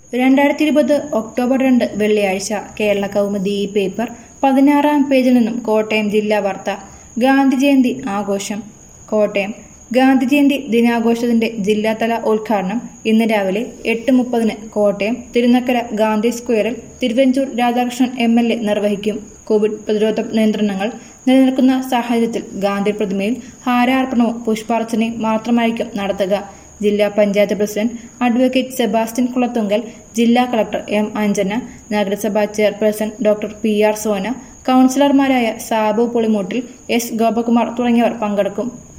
രണ്ടായിരത്തി ഇരുപത് ഒക്ടോബർ രണ്ട് വെള്ളിയാഴ്ച കേരള കൗമുദി ഈ പേപ്പർ പതിനാറാം പേജിൽ നിന്നും കോട്ടയം ജില്ലാ വാർത്ത ഗാന്ധി ജയന്തി ആഘോഷം കോട്ടയം ഗാന്ധി ജയന്തി ദിനാഘോഷത്തിന്റെ ജില്ലാതല ഉദ്ഘാടനം ഇന്ന് രാവിലെ എട്ട് മുപ്പതിന് കോട്ടയം തിരുനക്കര ഗാന്ധി സ്ക്വയറിൽ Thiruvanchoor Radhakrishnan M L A നിർവഹിക്കും കോവിഡ് പ്രതിരോധ നിയന്ത്രണങ്ങൾ നിലനിൽക്കുന്ന സാഹചര്യത്തിൽ ഗാന്ധി പ്രതിമയിൽ ഹാരാർപ്പണവും പുഷ്പാർച്ചനയും മാത്രമായിരിക്കും നടത്തുക ജില്ലാ panchayat president advocate Sebastian Kulathunkal ജില്ലാ കളക്ടർ എം അഞ്ജന നഗരസഭാ chairperson doctor P R Sona കൌൺസിലർമാരായ സാബു പുളിമൂട്ടിൽ എസ് ഗോപകുമാർ തുടങ്ങിയവർ പങ്കെടുക്കും